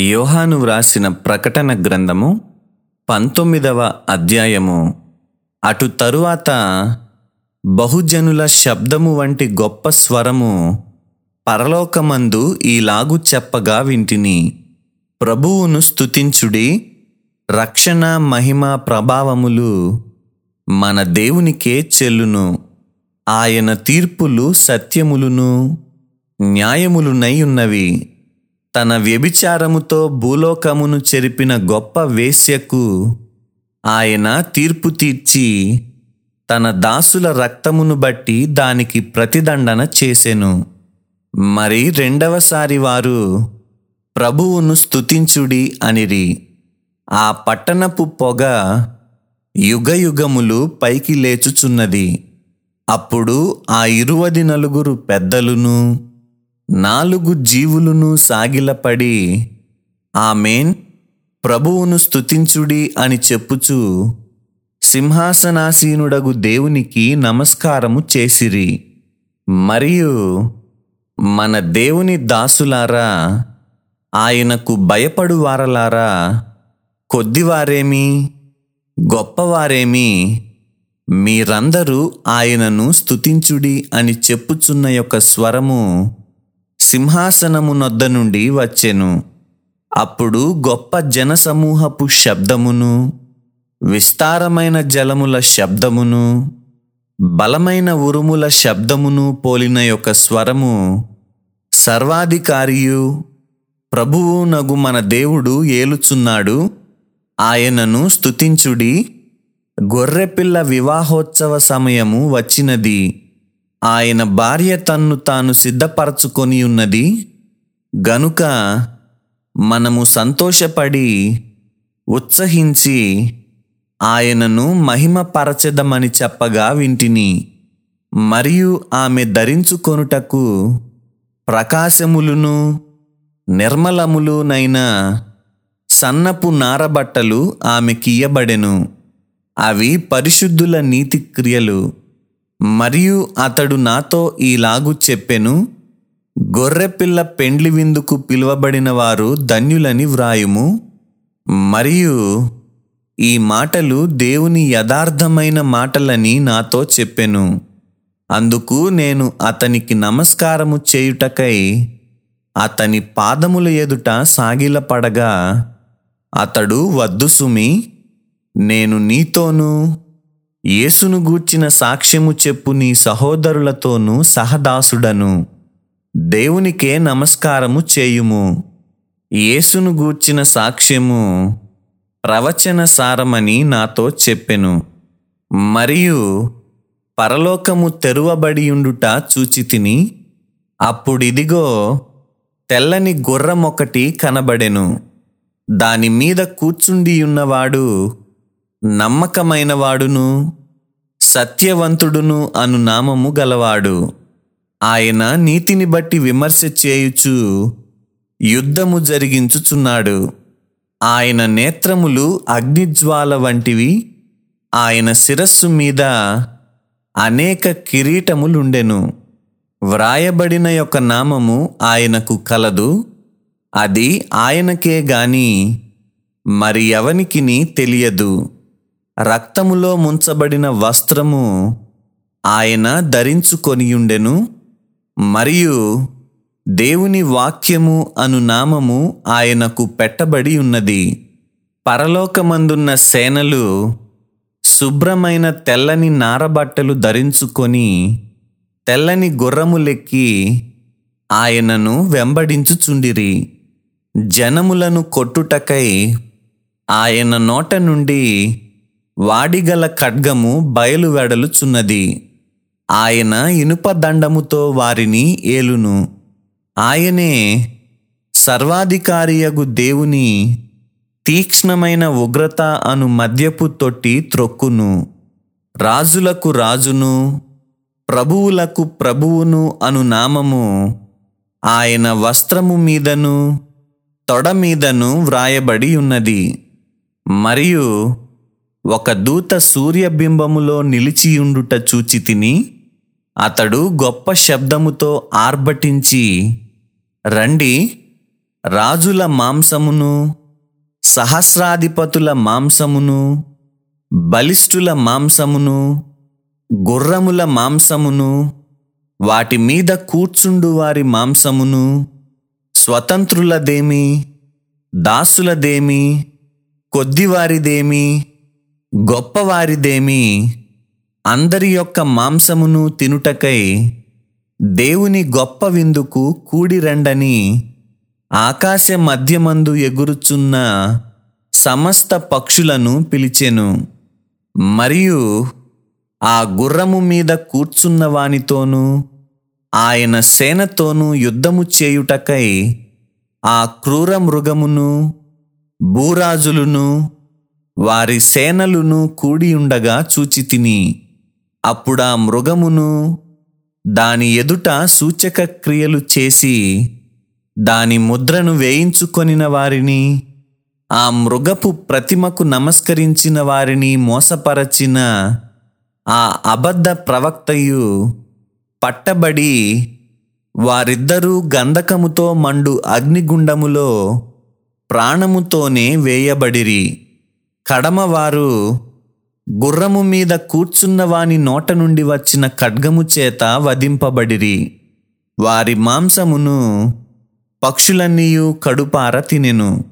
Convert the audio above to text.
యోహాను వ్రాసిన ప్రకటన గ్రంథము పంతొమ్మిదవ అధ్యాయము అటు తరువాత బహుజనుల శబ్దము వంటి గొప్ప స్వరము పరలోకమందు ఈలాగు చెప్పగా వింటిని ప్రభువును స్తుతించుడి రక్షణ మహిమ ప్రభావములు మన దేవునికే చెల్లును ఆయన తీర్పులు సత్యములును న్యాయములునై ఉన్నవి తన వ్యభిచారముతో భూలోకమును చెరిపిన గొప్ప వేశ్యకు ఆయన తీర్పు తీర్చి తన దాసుల రక్తమును బట్టి దానికి ప్రతిదండన చేసెను మరి రెండవసారి వారు ప్రభువును స్తుతించుడి అనిరి ఆ పట్టణపు పొగ యుగయుగములు పైకి లేచుచున్నది అప్పుడు ఆ ఇరువది నలుగురు పెద్దలును నాలుగు జీవులును సాగిలపడి ఆమెన్ ప్రభువును స్తుతించుడి అని చెప్పుచు సింహాసనాసీనుడగు దేవునికి నమస్కారము చేసిరి మరియు మన దేవుని దాసులారా ఆయనకు భయపడు వారలారా కొద్దివారేమి గొప్పవారేమి మీరందరూ ఆయనను స్తుతించుడి అని చెప్పుచున్న యొక్క స్వరము సింహాసనము నొద్ద నుండి వచ్చెను అప్పుడు గొప్ప జనసమూహపు శబ్దమును విస్తారమైన జలముల శబ్దమును బలమైన ఉరుముల శబ్దమును పోలిన యొక్క స్వరము సర్వాధికారియు ప్రభువు నగు మన దేవుడు ఏలుచున్నాడు ఆయనను స్తుతించుడి గొర్రెపిల్ల వివాహోత్సవ సమయము వచ్చినది ఆయన భార్య తన్ను తాను సిద్ధపరచుకొని ఉన్నది గనుక మనము సంతోషపడి ఉత్సహించి ఆయనను మహిమపరచెదమని చెప్పగా వింటిని మరియు ఆమె ధరించుకొనుటకు ప్రకాశములును నిర్మలములునైన సన్నపు నారబట్టలు ఆమెకియ్యబడెను అవి పరిశుద్ధుల నీతి క్రియలు మరియు అతడు నాతో ఈలాగు చెప్పెను గొర్రెపిల్ల పెండ్లి విందుకు పిలువబడిన వారు ధన్యులని వ్రాయుము మరియు ఈ మాటలు దేవుని యథార్థమైన మాటలని నాతో చెప్పెను అందుకు నేను అతనికి నమస్కారము చేయుటకై అతని పాదముల ఎదుట సాగిలపడగా అతడు వద్దు సుమి నేను నీతోనూ యేసును గూర్చిన సాక్ష్యము చెప్పు నీ సహోదరులతోనూ సహదాసుడను దేవునికే నమస్కారము చేయుము యేసును గూర్చిన సాక్ష్యము ప్రవచన సారమని నాతో చెప్పెను మరియు పరలోకము తెరువబడియుండుట చూచితిని అప్పుడిదిగో తెల్లని గుర్రమొకటి కనబడెను దాని మీద కూర్చుండియున్నవాడు నమ్మకమైనవాడును సత్యవంతుడును అను నామము గలవాడు ఆయన నీతిని బట్టి విమర్శ చేయుచు యుద్ధము జరిగించుచున్నాడు ఆయన నేత్రములు అగ్నిజ్వాల వంటివి ఆయన శిరస్సు మీద అనేక కిరీటములుండెను వ్రాయబడిన యొక్క నామము ఆయనకు కలదు అది ఆయనకే గాని మరి ఎవనికిని తెలియదు రక్తములో ముంచబడిన వస్త్రము ఆయన ధరించుకొనియుండెను మరియు దేవుని వాక్యము అను నామము ఆయనకు పెట్టబడి ఉన్నది పరలోకమందున్న సేనలు శుభ్రమైన తెల్లని నారబట్టలు ధరించుకొని తెల్లని గుర్రములెక్కి ఆయనను వెంబడించుచుండిరి జనములను కొట్టుటకై ఆయన నోట నుండి వాడిగల ఖడ్గము బయలు వెడలుచున్నది ఆయన ఇనుప దండముతో వారిని ఏలును ఆయనే సర్వాధికారియగు దేవుని తీక్ష్ణమైన ఉగ్రత అను మద్యపు తొట్టి త్రొక్కును రాజులకు రాజును ప్రభువులకు ప్రభువును అను నామము ఆయన వస్త్రము మీదను తొడ మీదను వ్రాయబడి ఉన్నది మరియు ఒక దూత సూర్యబింబములో నిలిచియుండుట చూచి తిని అతడు గొప్ప శబ్దముతో ఆర్భటించి రండి రాజుల మాంసమును సహస్రాధిపతుల మాంసమును బలిష్ఠుల మాంసమును గుర్రముల మాంసమును వాటి మీద కూర్చుండు వారి మాంసమును స్వతంత్రులదేమి దాసులదేమి కొద్దివారిదేమి గొప్పవారిదేమి అందరి యొక్క మాంసమును తినుటకై దేవుని గొప్ప విందుకు కూడిరండని ఆకాశ మధ్యమందు ఎగురుచున్న సమస్త పక్షులను పిలిచెను మరియు ఆ గుర్రము మీద కూర్చున్న వానితోనూ ఆయన సేనతోనూ యుద్ధము చేయుటకై ఆ క్రూర మృగమును భూరాజులును వారి సేనలును కూడియుండగా చూచితిని అప్పుడా మృగమును దాని ఎదుట సూచక క్రియలు చేసి దాని ముద్రను వేయించుకొనిన వారిని ఆ మృగపు ప్రతిమకు నమస్కరించిన వారిని మోసపరచిన ఆ అబద్ధ ప్రవక్తయు పట్టబడి వారిద్దరూ గంధకముతో మండు అగ్నిగుండములో ప్రాణముతోనే వేయబడిరి కడమవారు గుర్రము మీద కూర్చున్న వాని నోట నుండి వచ్చిన ఖడ్గము చేత వధింపబడిరి వారి మాంసమును పక్షులన్నీయు కడుపార తినెను